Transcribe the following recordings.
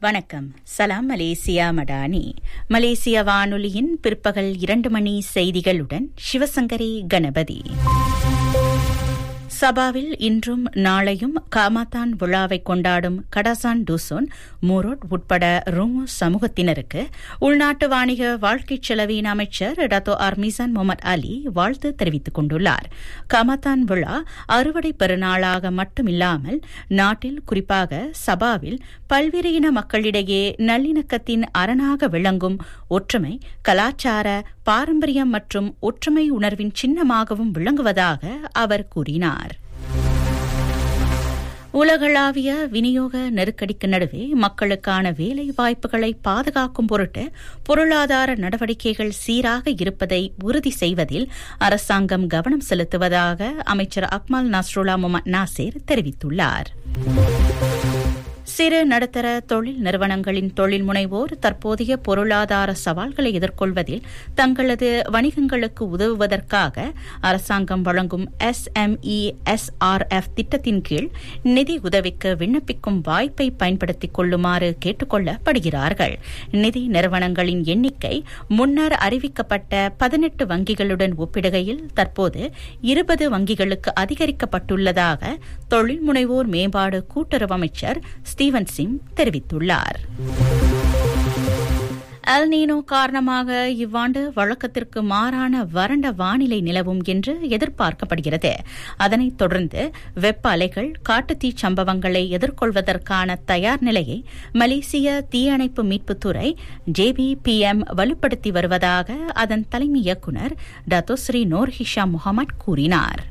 வணக்கம் சலாம் மலேசியா மடானி மலேசிய வானொலியின் பிற்பகல் இரண்டு மணி செய்திகளுடன் சிவசங்கரி கணபதி சபாவில் இன்றும் நாளையும் காமாத்தான் விழாவை கொண்டாடும் கடசான் டூசோன் மூரோட் உட்பட ருமு சமூகத்தினருக்கு உள்நாட்டு வாணிக வாழ்க்கைச் செலவின் அமைச்சர் டத்தோ அர்மிசான் முகமது அலி வாழ்த்து தெரிவித்துக் கொண்டுள்ளார் காமாத்தான் விழா அறுவடை பெருநாளாக மட்டுமில்லாமல் நாட்டில் குறிப்பாக சபாவில் பல்வேறு இன மக்களிடையே நல்லிணக்கத்தின் அரணாக விளங்கும் ஒற்றுமை கலாச்சார பாரம்பரியம் மற்றும் ஒற்றுமை உணர்வின் சின்னமாகவும் விளங்குவதாக அவர் கூறினார் உலகளாவிய விநியோக நெருக்கடிக்கு நடுவே மக்களுக்கான வேலை வாய்ப்புகளை பாதுகாக்கும் பொருட்டு பொருளாதார நடவடிக்கைகள் சீராக இருப்பதை உறுதி செய்வதில் அரசாங்கம் கவனம் செலுத்துவதாக அமைச்சர் அக்மல் நஸ்ருல்லா முகமது நாசேர் தெரிவித்துள்ளார் சிறு நடுத்தர தொழில் நிறுவனங்களின் தொழில் முனைவோர் தற்போதைய பொருளாதார சவால்களை எதிர்கொள்வதில் தங்களது வணிகங்களுக்கு உதவுவதற்காக அரசாங்கம் வழங்கும் எஸ்எம்இ எஸ்ஆர்எஃப் திட்டத்தின் கீழ் நிதி உதவிக்கு விண்ணப்பிக்கும் வாய்ப்பை பயன்படுத்திக் கொள்ளுமாறு கேட்டுக் கொள்ளப்படுகிறார்கள் நிதி நிறுவனங்களின் எண்ணிக்கை முன்னர் அறிவிக்கப்பட்ட பதினெட்டு வங்கிகளுடன் ஒப்பிடுகையில் தற்போது இருபது வங்கிகளுக்கு அதிகரிக்கப்பட்டுள்ளதாக தொழில் முனைவோர் மேம்பாடு கூட்டுறவு அமைச்சர் ஸ்டீவன் சிங் தெரிவித்துள்ளார் அல்நீனோ காரணமாக இவ்வாண்டு வழக்கத்திற்கு மாறான வறண்ட வானிலை நிலவும் என்று எதிர்பார்க்கப்படுகிறது அதனைத் தொடர்ந்து வெப்ப அலைகள் காட்டுத்தீ சம்பவங்களை எதிர்கொள்வதற்கான தயார் நிலையை மலேசிய தீயணைப்பு மீட்புத்துறை ஜேபிபிஎம் வலுப்படுத்தி வருவதாக அதன் தலைமை இயக்குநர் டத்தோஸ்ரீ நோர் ஹிஷா முகமது கூறினார்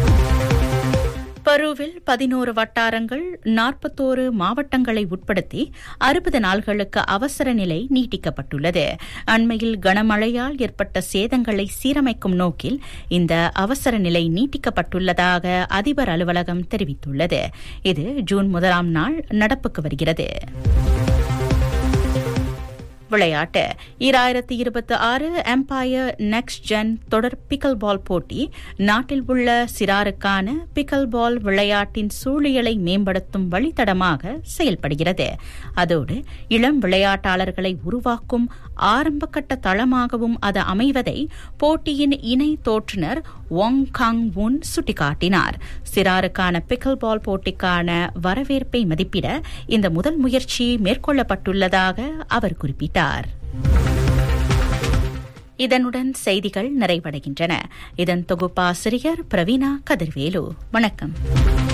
பருவில் பதினோரு வட்டாரங்கள் நாற்பத்தோரு மாவட்டங்களை உட்படுத்தி அறுபது நாள்களுக்கு அவசர நிலை நீட்டிக்கப்பட்டுள்ளது அண்மையில் கனமழையால் ஏற்பட்ட சேதங்களை சீரமைக்கும் நோக்கில் இந்த அவசர நிலை நீட்டிக்கப்பட்டுள்ளதாக அதிபர் அலுவலகம் தெரிவித்துள்ளது இது ஜூன் முதலாம் நாள் நடப்புக்கு வருகிறது விளையாட்டு இராயிரத்தி இருபத்தி ஆறு எம்பயர் நெக்ஸ்ட் ஜென் தொடர் பிக்கல் பால் போட்டி நாட்டில் உள்ள சிறாருக்கான பிக்கல் பால் விளையாட்டின் சூழியலை மேம்படுத்தும் வழித்தடமாக செயல்படுகிறது அதோடு இளம் விளையாட்டாளர்களை உருவாக்கும் ஆரம்பகட்ட தளமாகவும் அது அமைவதை போட்டியின் இணை தோற்றுநர் ஒங் காங் உன் சுட்டிக்காட்டினார் சிறாருக்கான பிக்கல் பால் போட்டிக்கான வரவேற்பை மதிப்பிட இந்த முதல் முயற்சி மேற்கொள்ளப்பட்டுள்ளதாக அவர் குறிப்பிட்டார் இதனுடன் செய்திகள் நிறைவடைகின்றன இதன் தொகுப்பாசிரியர் பிரவீனா கதிர்வேலு வணக்கம்